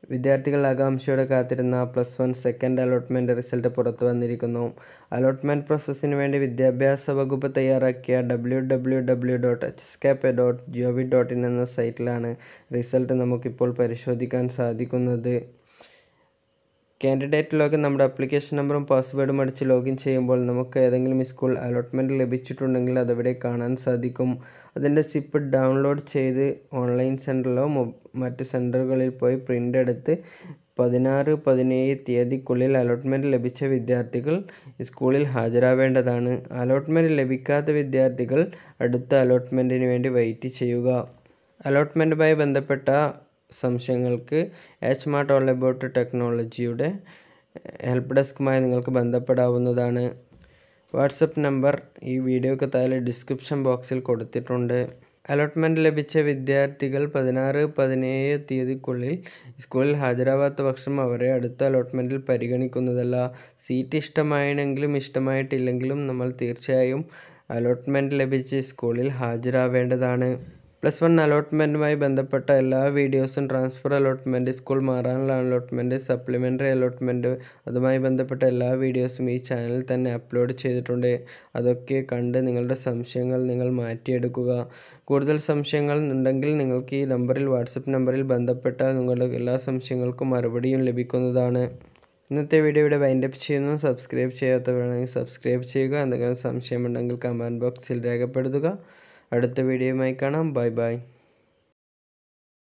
വിദ്യാർത്ഥികൾ ആകാംക്ഷയോടെ കാത്തിരുന്ന plus one second allotment result പുറത്തു വന്നിരിക്കുന്നു അലോട്ട്മെൻറ്റ് പ്രോസസ്സിന് വേണ്ടി വിദ്യാഭ്യാസ വകുപ്പ് തയ്യാറാക്കിയ W W W dot H S cap dot G O V dot in എന്ന സൈറ്റിലാണ് റിസൾട്ട് നമുക്കിപ്പോൾ പരിശോധിക്കാൻ സാധിക്കുന്നത് കാൻഡിഡേറ്റ് ലോഗിൻ നമ്മുടെ അപ്ലിക്കേഷൻ നമ്പറും പാസ്വേഡും അടിച്ച് ലോഗിൻ ചെയ്യുമ്പോൾ നമുക്ക് ഏതെങ്കിലും സ്കൂൾ അലോട്ട്മെൻറ്റ് ലഭിച്ചിട്ടുണ്ടെങ്കിൽ അതവിടെ കാണാൻ സാധിക്കും അതിൻ്റെ സിപ്പ് ഡൗൺലോഡ് ചെയ്ത് ഓൺലൈൻ സെൻറ്ററിലോ മറ്റ് സെൻറ്ററുകളിൽ പോയി പ്രിൻ്റ് എടുത്ത് പതിനാറ് പതിനേഴ് തീയതിക്കുള്ളിൽ അലോട്ട്മെൻറ്റ് ലഭിച്ച വിദ്യാർത്ഥികൾ സ്കൂളിൽ ഹാജരാവേണ്ടതാണ് അലോട്ട്മെൻറ്റ് ലഭിക്കാത്ത വിദ്യാർത്ഥികൾ അടുത്ത അലോട്ട്മെൻറ്റിന് വേണ്ടി വെയിറ്റ് ചെയ്യുക അലോട്ട്മെൻറ്റുമായി ബന്ധപ്പെട്ട സംശയങ്ങൾക്ക് എച്ച് മാർട്ട് ഓൾ അബൌട്ട് ടെക്നോളജിയുടെ ഹെൽപ്പ് ഡെസ്കുമായി നിങ്ങൾക്ക് ബന്ധപ്പെടാവുന്നതാണ് വാട്സപ്പ് നമ്പർ ഈ വീഡിയോക്ക് താഴെ ഡിസ്ക്രിപ്ഷൻ ബോക്സിൽ കൊടുത്തിട്ടുണ്ട് അലോട്ട്മെൻറ്റ് ലഭിച്ച വിദ്യാർത്ഥികൾ പതിനാറ് പതിനേഴ് തീയതിക്കുള്ളിൽ സ്കൂളിൽ ഹാജരാവാത്ത പക്ഷം അവരെ അടുത്ത അലോട്ട്മെൻറ്റിൽ പരിഗണിക്കുന്നതല്ല സീറ്റ് ഇഷ്ടമായെങ്കിലും ഇഷ്ടമായിട്ടില്ലെങ്കിലും നമ്മൾ തീർച്ചയായും അലോട്ട്മെൻറ്റ് ലഭിച്ച സ്കൂളിൽ ഹാജരാവേണ്ടതാണ് പ്ലസ് വൺ അലോട്ട്മെൻറ്റുമായി ബന്ധപ്പെട്ട എല്ലാ വീഡിയോസും ട്രാൻസ്ഫർ അലോട്ട്മെൻറ്റ് സ്കൂൾ മാറാനുള്ള അലോട്ട്മെൻറ്റ് സപ്ലിമെൻ്ററി അലോട്ട്മെൻറ്റ് അതുമായി ബന്ധപ്പെട്ട എല്ലാ വീഡിയോസും ഈ ചാനലിൽ തന്നെ അപ്ലോഡ് ചെയ്തിട്ടുണ്ട് അതൊക്കെ കണ്ട് നിങ്ങളുടെ സംശയങ്ങൾ നിങ്ങൾ മാറ്റിയെടുക്കുക കൂടുതൽ സംശയങ്ങൾ ഉണ്ടെങ്കിൽ നിങ്ങൾക്ക് ഈ നമ്പറിൽ വാട്സപ്പ് നമ്പറിൽ ബന്ധപ്പെട്ടാൽ നിങ്ങളുടെ എല്ലാ സംശയങ്ങൾക്കും മറുപടിയും ലഭിക്കുന്നതാണ് ഇന്നത്തെ വീഡിയോ ഇവിടെ വൈൻഡപ്പ് ചെയ്യുന്നു സബ്സ്ക്രൈബ് ചെയ്യാത്തവരാണെങ്കിൽ സബ്സ്ക്രൈബ് ചെയ്യുക എന്തെങ്കിലും സംശയമുണ്ടെങ്കിൽ കമൻറ്റ് ബോക്സിൽ രേഖപ്പെടുത്തുക അടുത്ത വീഡിയോയുമായി കാണാം ബൈ ബൈ